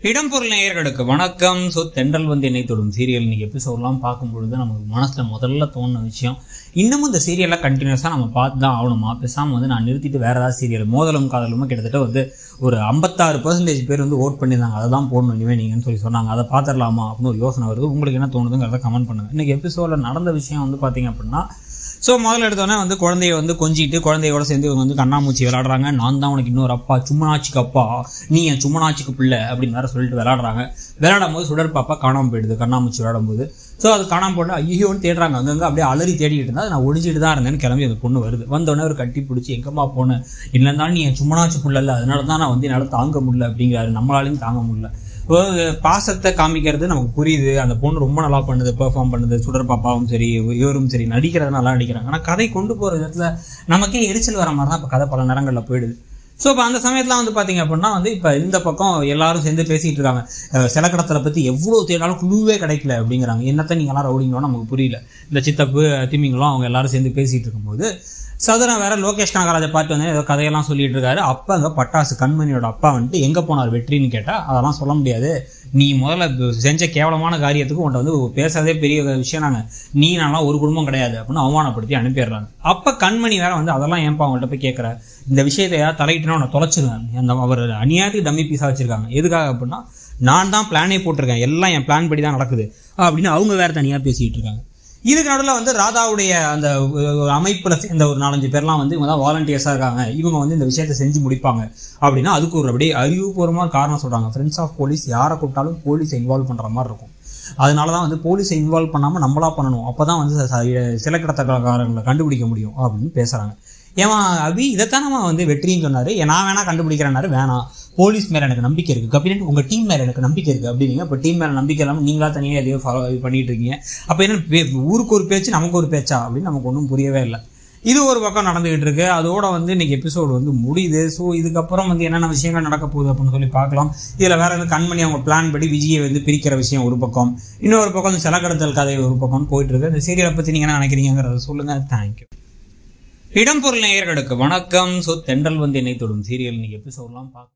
இடம்பொருள் நேயர்களுக்கு வணக்கம் ஸோ தென்றல் வந்து என்னை தொடும் சீரியல் இன்னைக்கு எபிசோட்லாம் பார்க்கும்பொழுது நமக்கு மனசில் முதல்ல தோணுன விஷயம் இன்னமும் இந்த சீரியலில் கண்டினியூஸாக நம்ம பார்த்து தான் ஆகணுமா பேசாமல் வந்து நான் நிறுத்திட்டு வேறு ஏதாவது சீரியல் மோதலும் காதலுமே கிட்டத்தட்ட வந்து ஒரு ஐம்பத்தாறு பர்சன்டேஜ் பேர் வந்து ஓட் பண்ணியிருந்தாங்க அதை தான் போடணும் இனிமேல் நீங்கன்னு சொல்லி சொன்னாங்க அதை பார்த்துடலாமா அப்படின்னு ஒரு யோசனை வருது உங்களுக்கு என்ன தோணுதுங்கிறத கமெண்ட் பண்ணுங்கள் இன்றைக்கி எபிசோடில் நடந்த விஷயம் வந்து பார்த்தீங்க அப்படின்னா ஸோ முதல்ல எடுத்தோன்னே வந்து குழந்தைய வந்து கொஞ்சிட்டு குழந்தையோட சேர்ந்து இவங்க வந்து கண்ணாமூச்சி விளாடுறாங்க நான் தான் உனக்கு இன்னொரு அப்பா சும்மனாச்சிக்கு அப்பா நீ என் சும்மனாச்சிக்கு பிள்ளை அப்படின்னு வேற சொல்லிட்டு விளாடுறாங்க விளையாடும் போது சுடர் பாப்பா காணாமல் போயிடுது கண்ணாமூச்சி விளையாடும் போது ஸோ அது காணாமல் போட்டு ஐயோன்னு தேடுறாங்க அங்கங்கே அப்படியே அலறி தேடிட்டு இருந்தா நான் ஒழிஞ்சிட்டு தான் இருந்தேன்னு கிளம்பி அந்த பொண்ணு வருது வந்தோடனே ஒரு கட்டி பிடிச்சி எங்கம்மா போனேன் இல்லை இருந்தாலும் நீ என் சும்மனாச்சி பிள்ளை இல்லை அதனால தான் நான் வந்து என்னால் தாங்க முடியல அப்படிங்கிறாரு நம்மளாலையும் தாங்க முடியல ஒரு பாசத்தை காமிக்கிறது நமக்கு புரியுது அந்த பொண்ணு ரொம்ப நல்லா பண்ணுது பெர்ஃபார்ம் பண்ணுது சுடர் பாப்பாவும் சரி இவரும் சரி நடிக்கிறது நல்லா நடிக்கிறாங்க ஆனால் கதை கொண்டு போகிற விதத்தில் நமக்கே எரிச்சல் வர மாதிரி தான் இப்போ கதை பல நேரங்களில் போயிடுது ஸோ இப்போ அந்த சமயத்தில் வந்து பார்த்தீங்க அப்படின்னா வந்து இப்போ இந்த பக்கம் எல்லாரும் சேர்ந்து பேசிகிட்டு இருக்காங்க அஹ் சிலக்கடத்தலை பற்றி எவ்வளோ தேடாலும் குழுவே கிடைக்கல அப்படிங்கிறாங்க என்னத்தை நீங்களாம் ரவுடிங்களோ நமக்கு புரியல இந்த சித்தப்பு திமிங்களும் அவங்க எல்லாரும் சேர்ந்து பேசிகிட்டு இருக்கும்போது சதுரம் வேற லோகேஷ் நாகராஜை பார்த்து வந்து ஏதோ கதையெல்லாம் சொல்லிட்டு இருக்காரு அப்போ அங்கே பட்டாசு கண்மணியோட அப்பா வந்துட்டு எங்கே போனார் வெற்றின்னு கேட்டால் அதெல்லாம் சொல்ல முடியாது நீ முதல்ல இது செஞ்ச கேவலமான காரியத்துக்கு உன்ட்ட வந்து பேசுறதே பெரிய விஷயம் நாங்கள் நீ நான்லாம் ஒரு குடும்பம் கிடையாது அப்படின்னு அவமானப்படுத்தி அனுப்பிடுறாங்க அப்போ கண்மணி வேற வந்து அதெல்லாம் ஏன்பா அவங்கள்ட்ட போய் கேட்குற இந்த விஷயத்தை யார் தலையிட்டுனா உன்னை தொலைச்சிருவேன் அந்த அவர் அநியாயத்துக்கு டம்மி பீஸாக வச்சிருக்காங்க எதுக்காக அப்படின்னா நான் தான் பிளானே போட்டிருக்கேன் எல்லாம் என் பிளான் படி தான் நடக்குது அப்படின்னு அவங்க வேற தனியாக பேசிக்கிட்டு இருக்காங்க இதுக்கு நடுவில் வந்து ராதாவுடைய அந்த ஒரு அமைப்பில் சேர்ந்த ஒரு நாலஞ்சு பேர்லாம் வந்து இவங்க தான் வாலண்டியர்ஸாக இருக்காங்க இவங்க வந்து இந்த விஷயத்தை செஞ்சு முடிப்பாங்க அப்படின்னா அதுக்கு ஒரு அப்படியே அறிவுபூர்வமாக காரணம் சொல்கிறாங்க ஃப்ரெண்ட்ஸ் ஆஃப் போலீஸ் யாரை கூப்பிட்டாலும் போலீஸை இன்வால்வ் பண்ணுற மாதிரி இருக்கும் அதனால தான் வந்து போலீஸை இன்வால்வ் பண்ணாமல் நம்மளா பண்ணணும் அப்போ தான் வந்து ச- சில கடத்தக்காரங்களை கண்டுபிடிக்க முடியும் அப்படின்னு பேசுகிறாங்க ஏமா அபி இதைத்தான் நம்ம வந்து வெற்றின்னு சொன்னார் நான் வேணா கண்டுபிடிக்கிறேன்னாரு வேணாம் போலீஸ் மேலே எனக்கு நம்பிக்கை இருக்குது கபிலன் உங்கள் டீம் மேலே எனக்கு நம்பிக்கை இருக்குது அப்படிங்க இப்போ டீம் மேலே நம்பிக்கை இல்லாமல் நீங்களா தனியாக எதையோ ஃபாலோ பண்ணிட்டு இருக்கீங்க அப்போ என்ன பே- ஊருக்கு ஒரு பேச்சு நமக்கு ஒரு பேச்சா அப்படின்னு நமக்கு ஒன்றும் புரியவே இல்லை இது ஒரு பக்கம் நடந்துகிட்டு இருக்கு அதோட வந்து இன்னைக்கு எபிசோடு வந்து முடியுது ஸோ இதுக்கப்புறம் வந்து என்னென்ன விஷயங்கள் நடக்க போகுது அப்படின்னு சொல்லி பார்க்கலாம் இதில் வேற வந்து கண்மணி அவங்க பிளான் படி விஜயை வந்து பிரிக்கிற விஷயம் ஒரு பக்கம் இன்னொரு பக்கம் வந்து செலக்கடத்தல் கதை ஒரு பக்கம் போயிட்டு இருக்கு இந்த சீரியலை பற்றி நீங்கள் என்ன நினைக்கிறீங்கிறத சொல்லுங்க தேங்க்யூ இடம்பொருள் நேயர்களுக்கு வணக்கம் ஸோ தென்றல் வந்து என்னை தொடும் சீரியல் இன்னைக்கு எபிசோட்லாம் பார்க்க